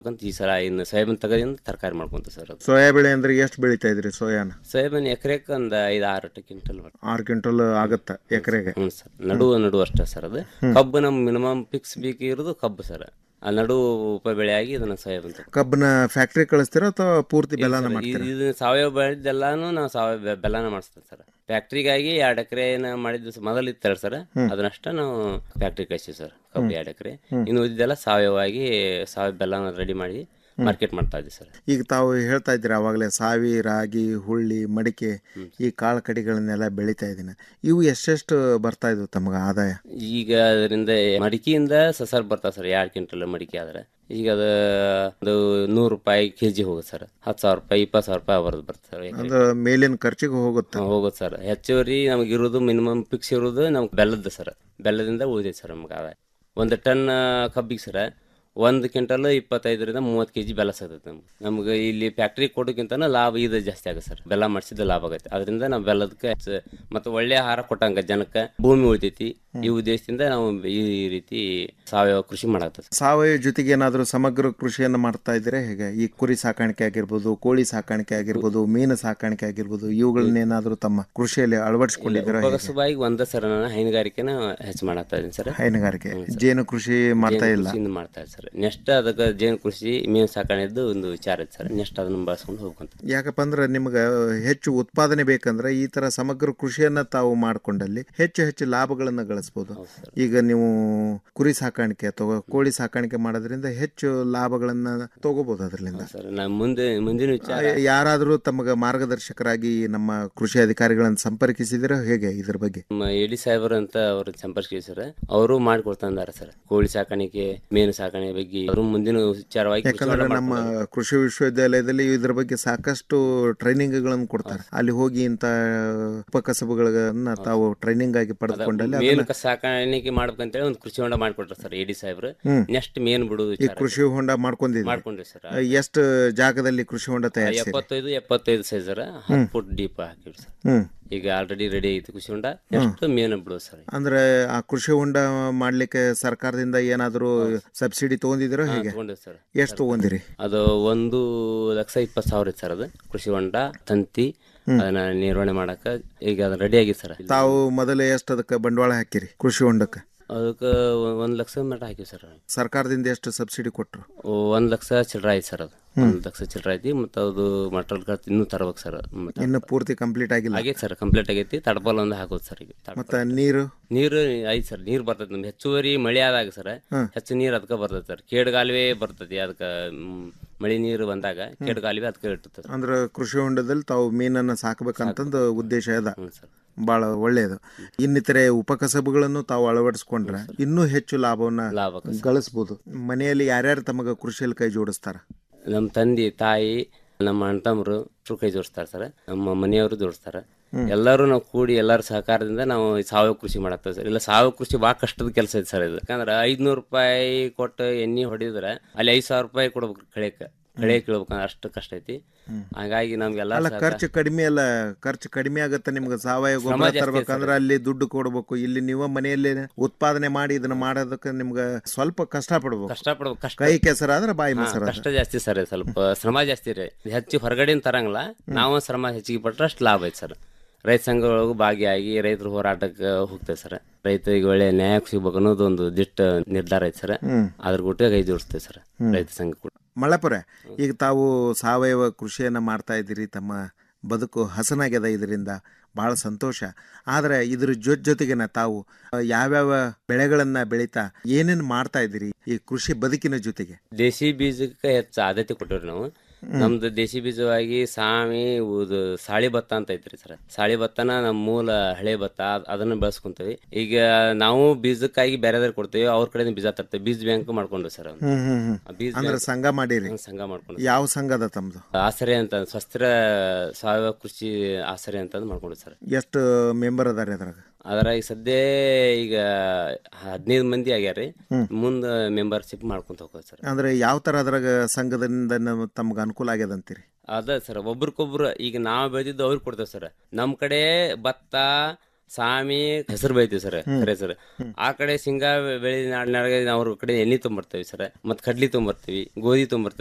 ಅಂತ ಈ ಸಲ ಇನ್ನು ಸೋಯಾಬೀನ್ ತಗೋದಿಂದ ತರಕಾರಿ ಮಾಡ್ಕೊಂತ ಸರ್ ಅದು ಸೋಯಾ ಬೆಳೆ ಅಂದ್ರೆ ಎಷ್ಟು ಬೆಳಿತಾ ಇದ್ರಿ ಸೋಯಾನ ಸೋಯಾಬೀನ್ ಎಕರೆಗೆ ಒಂದು ಐದು ಆರು ಕ್ವಿಂಟಲ್ ಬರ್ತದೆ ಆರು ಕ್ವಿಂಟಲ್ ಆಗತ್ತ ಎಕರೆಗೆ ಹ್ಞೂ ಸರ್ ನಡುವ ನಡುವ ಅಷ್ಟೇ ಸರ್ ಅದು ಕಬ್ಬು ನಮ್ಮ ಮಿನಿಮಮ್ ಫಿಕ್ಸ್ ಬೇಕು ಇರೋದು ಕಬ್ಬು ಸರ್ ಆ ನಡು ಉಪ ಬೆಳೆಯಾಗಿ ಇದನ್ನ ಸೋಯಾಬೀನ್ ತಗೋ ಕಬ್ಬನ ಫ್ಯಾಕ್ಟ್ರಿ ಕಳಿಸ್ತೀರಾ ಅಥವಾ ಪೂರ್ತಿ ಬೆಲ್ಲನ ಸರ್, ಮಾಡ್ತೀರಾ ಇದು ಸಾವಯವ ಬೆಳೆದೆಲ್ಲಾನು ನಾವು ಸಾವಯವ ಬೆ- ಬೆಲ್ಲನ ಮಾಡಿಸ್ತೇವೆ ಸರ್ ಫ್ಯಾಕ್ಟ್ರಿಗಾಗಿ ಎರಡು ಎಕರೆ ಮಾಡಿದ್ದು ಸ- ಮೊದಲು ಇತ್ತಲ್ಲ ಸರ್ ಅದನ್ನಷ್ಟ ನಾವು ಫ್ಯಾಕ್ಟ್ರಿ ಕಳಿಸ್ತೀವಿ ಸರ್ ಕಬ್ಬು ಎರಡು ಎಕರೆ ಇನ್ನು ಉಳಿದೆಲ್ಲ ಸಾವಯವವಾಗಿ ಸಾವಯವ ಬೆಲ್ಲನ ರೆಡಿ ಮಾಡಿ ಮಾರ್ಕೆಟ್ ಮಾಡ್ತಾ ಇದ್ದೀವಿ ಸರ್ ಈಗ ತಾವು ಹೇಳ್ತಾ ಇದ್ದೀರಿ ಅವಾಗಲೇ ಸಾವಿ ರಾಗಿ ಹುಳ್ಳಿ ಮಡಿಕೆ ಈ ಕಾಳು ಕಡಿಗಳನ್ನೆಲ್ಲ ಬೆಳಿತಾ ಇದ್ದೀನಿ ಇವು ಎಷ್ಟೆಷ್ಟು ಬರ್ತಾ ಇದ್ವು ತಮಗೆ ಆದಾಯ ಈಗ ಅದರಿಂದ ಮಡಿಕೆಯಿಂದ ಸಸರ್ ಬರ್ತಾವೆ ಸರ್ ಎರಡು ಕ್ವಿಂಟಲ್ ಮಡಿಕೆ ಆದ್ರೆ ಈಗ ಅದು ಒಂದು ನೂರು ರೂಪಾಯಿ ಕೆ ಜಿ ಹೋಗುತ್ತೆ ಸರ್ ಹತ್ತು ಸಾವಿರ ರೂಪಾಯಿ ಇಪ್ಪತ್ತು ಸಾವಿರ ರೂಪಾಯಿ ಬರೋದು ಬರ್ತದೆ ಎಕರೆಗೆ. ಅಂದ್ರೆ ಮೇಲಿನ ಖರ್ಚಿಗೆ ಹೋಗುತ್ತೆ ಹಾ, ಹೋಗುತ್ತೆ ಸರ್ ಹೆಚ್ಚುವರಿ ನಮ್ಗೆ ಇರೋದು ಮಿನಿಮಮ್ ಫಿಕ್ಸ್ ಇರೋದು ನಮ್ಗೆ ಬೆಲ್ಲದ ಸರ್ ಬೆಲ್ಲದಿಂದ ಉಳಿದೈತೆ ಸರ್ ನಮ್ಗೆ ಆದಾಯ ಒಂದು ಟನ್ ಕಬ್ಬಿಗೆ ಸರ ಒಂದು ಕ್ವಿಂಟಲ್ ಇಪ್ಪತ್ತೈದರಿಂದ ಮೂವತ್ತು ಕೆ ಜಿ ಬೆಲ್ಲ ಸಿಗ್ತೈತೆ ನಮ್ಗೆ ನಮ್ಗೆ ಇಲ್ಲಿ ಫ್ಯಾಕ್ಟ್ರಿ ಕೊಡೋಕ್ಕಿಂತ ಲಾಭ ಇದು ಜಾಸ್ತಿ ಆಗುತ್ತೆ ಸರ್ ಬೆಲ್ಲ ಮಾಡಿಸಿದ ಲಾಭ ಆಗೈತೆ ಅದರಿಂದ ನಾವು ಬೆಲ್ಲದಕ್ಕೆ ಹೆಚ್ಚು ಮತ್ತು ಒಳ್ಳೆ ಆಹಾರ ಕೊಟ್ಟಂಗ ಜನಕ್ಕೆ ಭೂಮಿ ಉಳಿತೈತಿ ಈ ಉದ್ದೇಶದಿಂದ ನಾವು ಈ ರೀತಿ ಸಾವಯವ ಕೃಷಿ ಮಾಡಾಕ್ತದೆ ಸಾವಯವ ಜೊತೆಗೆ ಏನಾದರೂ ಸಮಗ್ರ ಕೃಷಿಯನ್ನು ಮಾಡ್ತಾ ಇದ್ರೆ ಹೇಗೆ ಈ ಕುರಿ ಸಾಕಾಣಿಕೆ ಆಗಿರ್ಬೋದು ಕೋಳಿ ಸಾಕಾಣಿಕೆ ಆಗಿರ್ಬೋದು ಮೀನು ಸಾಕಾಣಿಕೆ ಆಗಿರ್ಬೋದು ಇವುಗಳನ್ನೇನಾದರೂ ತಮ್ಮ ಕೃಷಿಯಲ್ಲಿ ಅಳವಡಿಸ್ಕೊಂಡಿದ್ದೀರಾ ಹೇಗೆ? ಉಪಕಸಬಾಗಿ ಒಂದೇ ಸರ್ ನಾನು ಹೈನುಗಾರಿಕೆನ ಹೆಚ್ಚು ಮಾಡಾಕ್ತಾ ಇದ್ದೀನಿ ಸರ್ ಹೈನುಗಾರಿಕೆ ಜೇನು ಕೃಷಿ ಮಾಡ್ತಾ ಇಲ್ಲ ಕೃಷಿಯಿಂದ ಮಾಡ್ತಾ ಇದ್ದಾರೆ ಸರ್ ನೆಕ್ಸ್ಟ್ ಅದಕ್ಕೆ ಜೇನು ಕೃಷಿ ಮೀನು ಸಾಕಾಣಿದ್ದು ಒಂದು ವಿಚಾರ ಐತೆ ಸರ್ ನೆಕ್ಸ್ಟ್ ಅದನ್ನ ಬಳಸ್ಕೊಂಡು ಹೋಗ್ಕೊಂತ ಯಾಕಪ್ಪ ಅಂದ್ರೆ ನಿಮ್ಗೆ ಹೆಚ್ಚು ಉತ್ಪಾದನೆ ಬೇಕಂದ್ರೆ ಈ ತರ ಸಮಗ್ರ ಕೃಷಿಯನ್ನ ತಾವು ಮಾಡ್ಕೊಂಡಲ್ಲಿ ಹೆಚ್ಚು ಹೆಚ್ಚು ಲಾಭಗಳನ್ನ ಗಳಿಸ್ಬೋದು ಈಗ ನೀವು ಕುರಿ ಸಾಕಾಣಿಕೆ ಅಥವಾ ಕೋಳಿ ಸಾಕಾಣಿಕೆ ಮಾಡೋದ್ರಿಂದ ಹೆಚ್ಚು ಲಾಭಗಳನ್ನ ತಗೋಬಹುದು ಅದರಿಂದ ಸರ್ ನಾನು ಮುಂದೆ ಮುಂದಿನ ವಿಚಾರ ಯಾರಾದರೂ ತಮಗೆ ಮಾರ್ಗದರ್ಶಕರಾಗಿ ನಮ್ಮ ಕೃಷಿ ಅಧಿಕಾರಿಗಳನ್ನು ಸಂಪರ್ಕಿಸಿದಿರೋ ಹೇಗೆ ಇದ್ರ ಬಗ್ಗೆ ನಮ್ಮ ಎಡಿ ಸಾಹೇಬರು ಅಂತ ಅವರು ಸಂಪರ್ಕಿಸಿ ಸರ್ ಅವರು ಮಾಡ್ಕೊಡ್ತಾರೆ ಸರ್ ಕೋಳಿ ಸಾಕಾಣಿಕೆ ಮೀನು ಸಾಕಾಣಿಕೆ ಬಗ್ಗೆ ಅವರು ಮುಂದಿನ ವಿಚಾರವಾಗಿ ಕೃಷಿ ಯಾಕಂದ್ರೆ ಹೊಂಡ ನಮ್ಮ ಮಾಡ್ಕೊಡ್ತಾರೆ. ಕೃಷಿ ವಿಶ್ವವಿದ್ಯಾಲಯದಲ್ಲಿ ಇದ್ರ ಬಗ್ಗೆ ಸಾಕಷ್ಟು ಟ್ರೈನಿಂಗ್ಗಳನ್ನು ಕೊಡ್ತಾರೆ ಅಲ್ಲಿ ಹೋಗಿ ಇಂಥ ಉಪಕಸಬುಗಳನ್ನ ತಾವು ಟ್ರೈನಿಂಗ್ ಆಗಿ ಪಡೆದುಕೊಂಡಲ್ಲಿ ಮೀನು ಅದನ್ನ ಕ- ಸಾಕಾಣಿಕೆ ಮಾಡ್ಬೇಕಂತೇಳಿ ಒಂದು ಕೃಷಿ ಹೊಂಡ ಮಾಡ್ಕೊಟ್ರು ಸರ್ ಎಡಿ ಸಾಹೇಬ್ರು ಹ್ಮ್. ನೆಕ್ಸ್ಟ್ ಮೇನ್ ಬಿಡುದು ಈ ಕೃಷಿ ಹೊಂಡ ಮಾಡ್ಕೊಂಡಿದ್ದೀವಿ ಮಾಡ್ಕೊಂಡ್ರಿ ಸರ್ ಎಷ್ಟು ಜಾಗದಲ್ಲಿ ಕೃಷಿ ಹೊಂಡ ತಯಾರಿಸಿರಿ ಎಪ್ಪತ್ತೈದು ಎಪ್ಪತ್ತೈದು ಸೈಜರ್ ಹತ್ತು ಫುಟ್ ಡೀಪ್ ಹಾಕಿವಿ ಸರ್ ಹ್ಮ್ ಈಗ ಆಲ್ರೆಡಿ ರೆಡಿ ಐತಿ ಕೃಷಿ ಹೊಂಡ ನೆಕ್ಸ್ಟ್ ಮೇನ್ ಬಿಡುದು ಸರ್ ಅಂದ್ರೆ ಆ ಕೃಷಿ ಹೊಂಡ ಮಾಡ್ಲಿಕ್ಕೆ ಸರ್ಕಾರದಿಂದ ಏನಾದರೂ ಸಬ್ಸಿಡಿ ತಗೊಂಡಿದಿರೋ ಹೇಗೆ ತಗೊಂಡಿವಿ ಸರ್ ಎಷ್ಟು ತಗೊಂಡಿರಿ ಅದು ಒಂದು ಲಕ್ಷ ಇಪ್ಪತ್ತು ಸಾವಿರ ಐತೆ ಸರ್ ಅದು ಕೃಷಿ ಹೊಂಡ ತಂತಿ ಅದನ್ನ ನಿರ್ವಹಣೆ ಮಾಡಕ ಈಗ ಅದು ರೆಡಿ ಆಗಿದೆ ಸರ್ ತಾವು ಮೊದಲು ಎಷ್ಟು ಅದಕ್ಕೆ ಬಂಡವಾಳ ಹಾಕಿರಿ ಕೃಷಿ ಹೊಂಡಕ್ಕೆ ಅದಕ್ಕೆ ಒಂದ್ ಲಕ್ಷ ಮಟ್ಟ ಹಾಕಿವಿ ಸರ್ ಸರ್ಕಾರದಿಂದ ಎಷ್ಟು ಸಬ್ಸಿಡಿ ಕೊಟ್ರು ಒಂದ್ ಲಕ್ಷ ಚಿಲ್ಲರ ಐತಿ ಸರ್ ಅದು ಒಂದ್ ಲಕ್ಷ ಚಿಲ್ಲರ ಐತಿ ಮತ್ತು ಅದು ಮಟಲ್ ಖರ್ಚು ಇನ್ನೂ ತರ್ಬೇಕು ಸರ್ ಮತ್ತೆ ಇನ್ನು ಪೂರ್ತಿ ಕಂಪ್ಲೀಟ್ ಆಗಿಲ್ಲ ಆಗೈತೆ ಸರ್ ಕಂಪ್ಲೀಟ್ ಆಗೈತಿ ತಡಪಲ್ ಒಂದು ಹಾಕೋದು ಸರ್ ಈಗ ತಡಪಲ್. ಮತ್ತೆ ನೀರು ನೀರು ಐತಿ ಸರ್ ನೀರು ಬರ್ತೈತಿ ನಮ್ಗೆ ಹೆಚ್ಚುವರಿ ಮಳೆ ಆದಾಗ ಸರ್ ಹೆಚ್ಚು ನೀರು ಅದಕ್ಕೆ ಬರ್ತೈತಿ ಸರ್ ಕೇಡ್ಗಾಲುವೆ ಬರ್ತೈತಿ ಅದಕ್ಕೆ ಮ್, ಮಳೆ ನೀರು ಬಂದಾಗ ಕೇಡ್ಗಾಲುವೆ ಅದಕ್ಕೆ ಇರ್ತದೆ ಅಂದ್ರೆ ಕೃಷಿ ಹೊಂಡದಲ್ಲಿ ತಾವು ಮೀನನ್ನ ಸಾಕಬೇಕಂತಂದು ಉದ್ದೇಶ ಅದ ಸರ್ ಬಹಳ ಒಳ್ಳೆಯದು ಇನ್ನಿತರೆ ಉಪಕಸಬುಗಳನ್ನು ತಾವು ಅಳವಡಿಸ್ಕೊಂಡ್ರೆ ಇನ್ನೂ ಹೆಚ್ಚು ಲಾಭವನ್ನ ಲಾಭ ಗಳಿಸ್ಬೋದು ಮನೆಯಲ್ಲಿ ಯಾರ್ಯಾರು ತಮಗೆ ಕೃಷಿಯಲ್ಲಿ ಕೈ ಜೋಡಿಸ್ತಾರ ನಮ್ಮ ತಂದೆ ತಾಯಿ ನಮ್ಮ ಅಣ್ಣ ತಮ್ಮರು ಕೈ ಜೋಡಿಸ್ತಾರೆ ಸರ್ ನಮ್ಮ ಮನೆಯವರು ಜೋಡಿಸ್ತಾರೆ ಎಲ್ಲರೂ ನಾವು ಕೂಡಿ ಎಲ್ಲರ ಸಹಕಾರದಿಂದ ನಾವು ಈ ಸಾವಯವ ಕೃಷಿ ಮಾಡತ್ತೇವೆ ಸರ್ ಇಲ್ಲ ಸಾವಯವ ಕೃಷಿ ಭಾಳ ಕಷ್ಟದ ಕೆಲಸ ಐತೆ ಸರ್ ಇದು ಯಾಕಂದ್ರೆ ಐದ್ನೂರು ರೂಪಾಯಿ ಕೊಟ್ಟು ಎಣ್ಣೆ ಹೊಡಿದ್ರೆ ಅಲ್ಲಿ ಐದು ಸಾವಿರ ರೂಪಾಯಿ ಕೊಡ್ಬೇಕು ಕಳೆಯಕ್ಕೆ ಕಳೆ ಕೀಳ್ಬೇಕಂದ್ರೆ ಅಷ್ಟು ಕಷ್ಟ ಐತಿ ಹಾಗಾಗಿ ನಮ್ಗೆಲ್ಲ ಅಲ್ಲ ಖರ್ಚು ಕಡಿಮೆ ಅಲ್ಲ ಖರ್ಚು ಕಡಿಮೆ ಆಗತ್ತೆ ನಿಮ್ಗೆ ಸಾವಯವ ಗೊಬ್ಬರ ಜಾಸ್ತಿ ತರ್ಬೇಕಂದ್ರೆ ಅಲ್ಲಿ ದುಡ್ಡು ಕೊಡ್ಬೇಕು ಇಲ್ಲಿ ನೀವು ಮನೆಯಲ್ಲಿ ಉತ್ಪಾದನೆ ಮಾಡಿ ಇದನ್ನ ಮಾಡೋದಕ್ಕೆ ನಿಮ್ಗೆ ಸ್ವಲ್ಪ ಕಷ್ಟ ಪಡ್ಬೇಕು ಕಷ್ಟ ಪಡ್ಬೇಕು ಕಷ್ಟ ಕೈ ಕೆಸರಾದ್ರೆ ಬಾಯಿ ಹಾ, ಮೊಸರ ಕಷ್ಟ ಜಾಸ್ತಿ ಸರ್ ಸ್ವಲ್ಪ ಶ್ರಮ ಜಾಸ್ತಿ ರೀ ಹೆಚ್ಚು ಹೊರಗಡೆಯಿಂದ ತರಂಗಿಲ್ಲ ನಾವು ಶ್ರಮ ಹೆಚ್ಚಿಗೆ ಪಟ್ರೆ ಅಷ್ಟು ಲಾಭ ಐತೆ ಸರ್ ರೈತ ಸಂಘದೊಳಗೂ ಭಾಗಿಯಾಗಿ ರೈತರ ಹೋರಾಟಕ್ಕೆ ಹೋಗ್ತೇವೆ ಸರ್ ರೈತರಿಗೆ ಒಳ್ಳೆ ನ್ಯಾಯ ಸಿಗ್ಬೇಕು ಅನ್ನೋದು ಒಂದು ದಿಟ್ಟ ನಿರ್ಧಾರ ಐತೆ ಸರ್ ಅದ್ರ ಗುಟ್ಟೆ ಕೈ ಜೋಡಿಸ್ತೇವೆ ಸರ್ ರೈತ ಸಂಘ ಕೂಡ ಮಳಪುರ ಈಗ ತಾವು ಸಾವಯವ ಕೃಷಿಯನ್ನ ಮಾಡ್ತಾ ಇದ್ದೀರಿ ತಮ್ಮ ಬದುಕು ಹಸನಾಗ್ಯದ ಇದರಿಂದ ಬಹಳ ಸಂತೋಷ ಆದರೆ ಇದ್ರ ಜೊತೆ ಜೊತೆಗೆನ ತಾವು ಆ, ಯಾವ್ಯಾವ ಬೆಳೆಗಳನ್ನ ಬೆಳೀತಾ ಏನೇನು ಮಾಡ್ತಾ ಇದ್ದೀರಿ ಈ ಕೃಷಿ ಬದುಕಿನ ಜೊತೆಗೆ ದೇಸಿ ಬೀಜಕ್ಕೆ ಹೆಚ್ಚು ಆದ್ಯತೆ ಕೊಟ್ಟಿವ್ರಿ ನಾವು ನಮ್ದು ದೇಸಿ ಬೀಜವಾಗಿ ಸಾಮಿ ಉದು ಸಾಳಿ ಭತ್ತ ಅಂತ ಐತ್ರಿ ಸರ್ ಸಾಳಿ ಭತ್ತನ ನಮ್ಮ ಮೂಲ ಹಳೆ ಭತ್ತ ಅದ್- ಅದನ್ನ ಬೆಳೆಸ್ಕೊಂತೀವಿ ಈಗ ನಾವು ಬೀಜಕ್ಕಾಗಿ ಬೇರೆದವ್ರಿಗೆ ಕೊಡ್ತೀವಿ ಅವ್ರ ಕಡೆ ಬೀಜ ತರ್ತೇವೆ ಬೀಜ ಬ್ಯಾಂಕ್ ಮಾಡ್ಕೊಂಡು ಸರ್ ಅವ್ನು. ಹ್ಮ್ ಹ್ಮ್ ಹ್ಮ್ ಆ ಬೀಜ ಅಂದ್ರೆ ಬ್ಯಾಂಕ್ ಸಂಘ ಮಾಡಿರಿ ಸಂಘ ಮಾಡ್ಕೊಂಡು ಯಾವ ಸಂಘದ ತಮ್ದು ಆಸರೆ ಅಂತ ಸ್ವಸ್ತ್ರ ಸಾವಯವ ಕೃಷಿ ಆಸರೆ ಅಂತ ಮಾಡ್ಕೊಂಡು ಸರ್ ಎಷ್ಟು ಮೆಂಬರ್ ಅದಾರ ಅದ್ರಾಗ ಅದರ ಈಗ ಸದ್ಯ ಈಗ ಹದಿನೈದು ಮಂದಿ ಆಗ್ಯಾರಿ ಮುಂದೆ ಮೆಂಬರ್ಶಿಪ್ ಮಾಡ್ಕೊಂತ ಹೋಗೋದು ಸರ್ ಅಂದ್ರೆ ಯಾವ ತರ ಅದ್ರಾಗ ಸಂಘದಿಂದ ನಮ್- ತಮ್ಗೆ ಅನುಕೂಲ ಆಗ್ಯದ ಅಂತೀರಿ ಅದ ಸರ್ ಒಬ್ರಿಗೊಬ್ರು ಈಗ ನಾವು ಬೆಳೆದಿದ್ದು ಅವ್ರಿಗೆ ಕೊಡ್ತೇವೆ ಸರ್ ನಮ್ಮ ಕಡೆ ಭತ್ತ ಸಾಮಿ ಹೆಸರು ಬೆಳಿತೀವಿ ಸರ್ ಖರೆ ಸರ್ ಆ ಕಡೆ ಶೇಂಗಾ ಬೆಳೆ ನಾಡಿನಾಗ ಅವ್ರ ಕಡೆ ಎಣ್ಣೆ ತೊಂಬರ್ತೀವಿ ಸರ್ ಮತ್ ಕಡ್ಲಿ ತೊಂಬರ್ತೀವಿ ಗೋಧಿ ತೊಂಬರ್ತೀವಿ